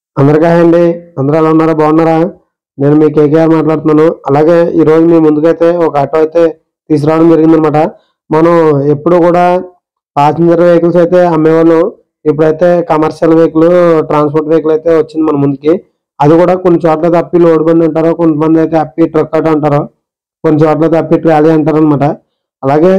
అందరికీ హాయ్ అండి అందరూ ఎలా ఉన్నారా బాగున్నారా నేను మీ కేకేఆర్ మాట్లాడుతున్నాను అలాగే ఈ రోజు మీ ముందుకైతే ఒక ఆటో అయితే తీసుకురావడం జరిగిందనమాట మనం ఎప్పుడు కూడా ప్యాసింజర్ వెహికల్స్ అయితే అమ్మేవాళ్ళం ఇప్పుడైతే కమర్షియల్ వెహికల్ ట్రాన్స్పోర్ట్ వెహికల్ అయితే వచ్చింది మన ముందుకి అది కూడా కొన్ని చోట్ల తప్పి లోడ్ బండి అంటారు కొంతమంది అయితే అప్పి ట్రక్ ఆటో అంటారు కొన్ని చోట్ల తప్పి ట్రాలీ అంటారు అనమాట అలాగే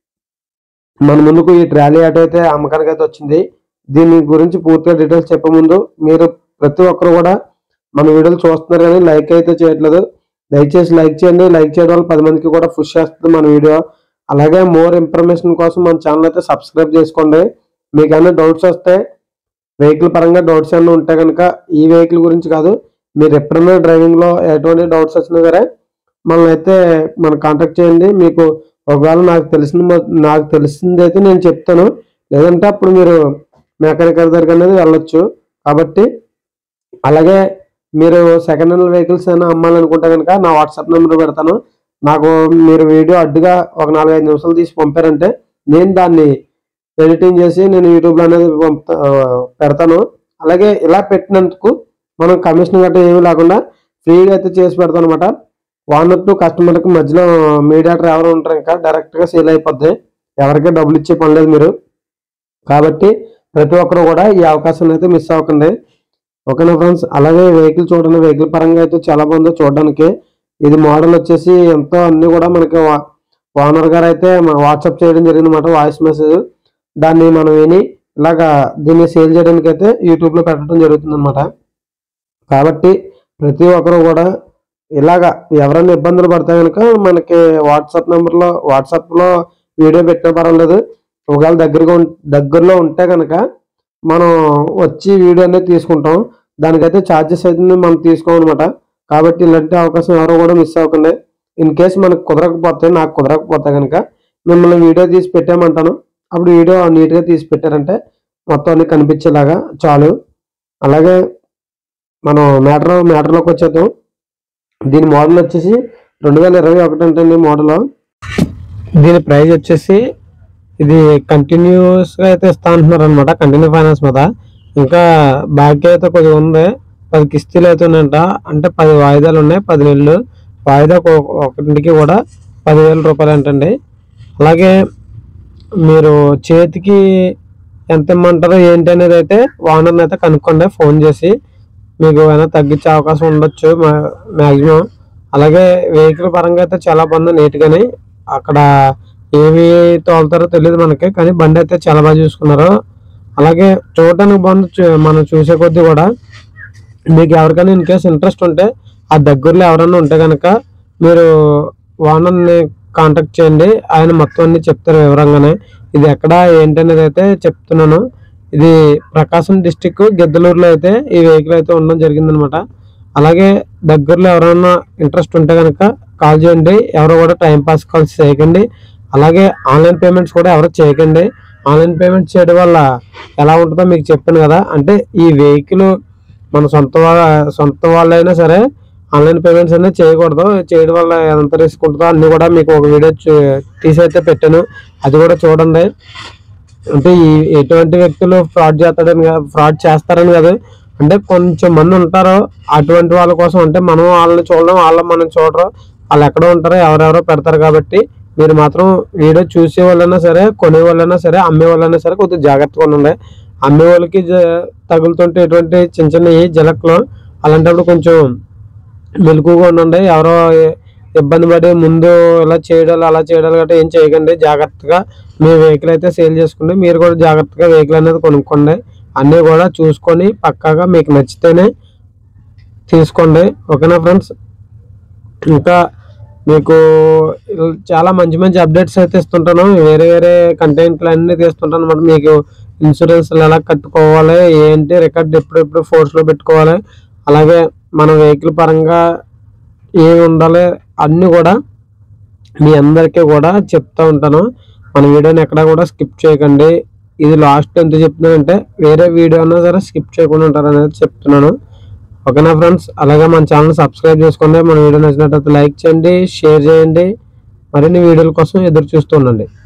మన ముందుకు ఈ ట్రాలీ ఆటో అయితే అమ్మకానికి అయితే వచ్చింది దీని గురించి పూర్తిగా డీటెయిల్స్ చెప్పే ముందు మీరు ప్రతి ఒక్కరు కూడా మన వీడియోలు చూస్తున్నారు కానీ లైక్ అయితే చేయట్లేదు దయచేసి లైక్ చేయండి లైక్ చేయడం వల్ల పది మందికి కూడా పుష్ చేస్తుంది మన వీడియో అలాగే మోర్ ఇన్ఫర్మేషన్ కోసం మన ఛానల్ అయితే సబ్స్క్రైబ్ చేసుకోండి మీకు ఏమైనా డౌట్స్ వస్తే వెహికల్ పరంగా డౌట్స్ ఏమైనా ఉంటే కనుక ఈ వెహికల్ గురించి కాదు మీరు ఎప్పుడైనా డ్రైవింగ్ లో ఎటువంటి డౌట్స్ వచ్చినా సరే మనల్ని అయితే మనం కాంటాక్ట్ చేయండి మీకు ఒకవేళ నాకు తెలిసిన నాకు తెలిసింది అయితే నేను చెప్తాను లేదంటే అప్పుడు మీరు మెకానిక్ దగ్గరికి అనేది వెళ్ళొచ్చు కాబట్టి అలాగే మీరు సెకండ్ హ్యాండ్ వెహికల్స్ అయినా అమ్మాలనుకుంటే కనుక నా వాట్సాప్ నెంబర్ పెడతాను నాకు మీరు వీడియో అడ్డుగా ఒక నాలుగైదు నిమిషాలు తీసి పంపారంటే నేను దాన్ని ఎడిటింగ్ చేసి నేను యూట్యూబ్లో అనేది పంపుతా ఆ, పెడతాను అలాగే ఇలా పెట్టినందుకు మనం కమిషన్ గట్రా ఏమీ లేకుండా ఫ్రీగా అయితే చేసి పెడతాను అనమాట ఓనర్ టు కస్టమర్కి మధ్యలో మీడియాటర్ ఎవరు ఉంటారు ఇంకా డైరెక్ట్గా సేల్ అయిపోద్ది ఎవరికీ డబ్బులు ఇచ్చే పని లేదు మీరు కాబట్టి ప్రతి ఒక్కరు కూడా ఈ అవకాశాన్ని అయితే మిస్ అవ్వకండి ఓకేనా ఫ్రెండ్స్ అలాగే వెహికల్ చూడండి వెహికల్ పరంగా అయితే చాలా బాగుంది చూడడానికి ఇది మోడల్ వచ్చేసి ఎంతో అన్ని కూడా మనకి ఓనర్ గారు అయితే వాట్సాప్ చేయడం జరిగింది అనమాట వాయిస్ మెసేజ్ దాన్ని మనం విని ఇలాగా దీన్ని సేల్ చేయడానికి అయితే యూట్యూబ్ లో పెట్టడం జరుగుతుంది అనమాట కాబట్టి ప్రతి ఒక్కరు కూడా ఇలాగా ఎవరైనా ఇబ్బందులు పడితే కనుక మనకి వాట్సాప్ నెంబర్ లో వాట్సాప్ లో వీడియో పెట్టినా పర్వాలేదు ఒకవేళ దగ్గరగా ఉం- దగ్గరలో ఉంటే కనుక మనం వచ్చి వీడియో అనేది తీసుకుంటాం దానికైతే ఛార్జెస్ అయితే మనం తీసుకోమన్నమాట కాబట్టి ఇలాంటి అవకాశం ఎవరో కూడా మిస్ అవ్వకండి ఇన్ కేసు మనకు కుదరకపోతే నాకు కుదరకపోతే కనుక మిమ్మల్ని వీడియో తీసి పెట్టామంటాను అప్పుడు వీడియో నీట్గా తీసి పెట్టారంటే మొత్తం అన్ని కనిపించేలాగా చాలు అలాగే మనం మ్యాటర్ మ్యాటర్లోకి వచ్చేద్దాం దీని మోడల్ వచ్చేసి రెండు వేల ఇరవై ఒకటి అంటే మోడల్ దీని ప్రైస్ వచ్చేసి ఇది కంటిన్యూస్ గా అయితే ఇస్తా అంటున్నారు అనమాట కంటిన్యూ ఫైనాన్స్ మీద ఇంకా బాకీ అయితే కొద్దిగా ఉంది పది కిస్తీలు అయితే ఉన్నాయంట అంటే పది వాయిదాలు ఉన్నాయి పది నెలలు వాయిదా ఒక- ఒకటికి కూడా పదివేల రూపాయలు అంటండి అలాగే మీరు చేతికి ఎంత ఇమ్మంటారో ఏంటి అనేది అయితే ఓనర్ని అయితే కనుక్కోండి ఫోన్ చేసి మీకు ఏమైనా తగ్గించే అవకాశం ఉండొచ్చు మ్యాక్సిమం అలాగే వెహికల్ పరంగా అయితే చాలా బాగుంది నీట్గానే అక్కడ ఏమి తోలుతారో తెలియదు మనకి కానీ బండి అయితే చాలా బాగా చూసుకున్నారు అలాగే చూడటానికి బాగుంది చూ- మనం చూసే కొద్దీ కూడా మీకు ఎవరికైనా ఇన్ కేసు ఇంట్రెస్ట్ ఉంటే ఆ దగ్గరలో ఎవరైనా ఉంటే కనుక మీరు ఓనర్ని కాంటాక్ట్ చేయండి ఆయన మొత్తం అన్ని చెప్తారు వివరంగానే ఇది ఎక్కడ ఏంటనేది అయితే చెప్తున్నాను ఇది ప్రకాశం డిస్టిక్ గిద్దలూరులో అయితే ఈ వెహికల్ అయితే ఉండడం జరిగిందనమాట అలాగే దగ్గరలో ఎవరైనా ఇంట్రెస్ట్ ఉంటే కనుక కాల్ చేయండి ఎవరు కూడా టైం పాస్ కాల్స్ చేయకండి అలాగే ఆన్లైన్ పేమెంట్స్ కూడా ఎవరు చేయకండి ఆన్లైన్ పేమెంట్స్ చేయడం వల్ల ఎలా ఉంటుందో మీకు చెప్పాను కదా అంటే ఈ వెహికల్ మన సొంత వాళ్ళ సొంత వాళ్ళైనా సరే ఆన్లైన్ పేమెంట్స్ అనేది చేయకూడదు చేయడం వల్ల ఎంత రిస్క్ ఉంటుందో అన్ని కూడా మీకు ఒక వీడియో చూ- తీసి అయితే పెట్టాను అది కూడా చూడండి అంటే ఈ ఎటువంటి వ్యక్తులు ఫ్రాడ్ చేస్తాడని ఫ్రాడ్ చేస్తారని కాదు అంటే కొంచెం మంది ఉంటారు అటువంటి వాళ్ళ కోసం అంటే మనం వాళ్ళని చూడడం వాళ్ళని మనం చూడరు వాళ్ళు ఎక్కడ ఉంటారో ఎవరెవరో పెడతారు కాబట్టి మీరు మాత్రం వీడియో చూసే వాళ్ళైనా సరే కొనే వాళ్ళైనా సరే అమ్మే వాళ్ళైనా సరే కొద్దిగా జాగ్రత్తగా ఉండండి అమ్మే వాళ్ళకి జ- తగులుతుంటే ఎటువంటి చిన్న చిన్న ఈ జలక్లు అలాంటప్పుడు కొంచెం మెలకుగా ఉండండి ఎవరో ఇబ్బంది పడి ముందు ఇలా చేయడాలు అలా చేయడాలు గట్రా ఏం చేయకండి జాగ్రత్తగా మీ వెహికల్ అయితే సేల్ చేసుకోండి మీరు కూడా జాగ్రత్తగా వెహికల్ అనేది కొనుక్కోండి అన్నీ కూడా చూసుకొని పక్కాగా మీకు నచ్చితేనే తీసుకోండి ఓకేనా ఫ్రెండ్స్ ఇంకా మీకు ఇల్- చాలా మంచి మంచి అప్డేట్స్ అయితే ఇస్తుంటాను వేరే వేరే కంటెంట్లు అన్ని తీస్తుంటాను అనమాట మీకు ఇన్సూరెన్స్ ఎలా కట్టుకోవాలి ఏంటి రికార్డ్ ఎప్పుడెప్పుడు ఫోర్స్లో పెట్టుకోవాలి అలాగే మన వెహికల్ పరంగా ఏమి ఉండాలి అన్నీ కూడా మీ అందరికీ కూడా చెప్తా ఉంటాను మన వీడియోని ఎక్కడ కూడా స్కిప్ చేయకండి ఇది లాస్ట్ ఎంత చెప్తున్నానంటే వేరే వీడియో అన్నా సరే స్కిప్ చేయకుండా ఉంటారు అనేది చెప్తున్నాను ఓకేనా ఫ్రెండ్స్ అలాగే మన ఛానల్ సబ్స్క్రైబ్ చేసుకోండి మన వీడియో నచ్చినట్లయితే లైక్ చేయండి షేర్ చేయండి మరిన్ని వీడియోల కోసం ఎదురు చూస్తూ ఉండండి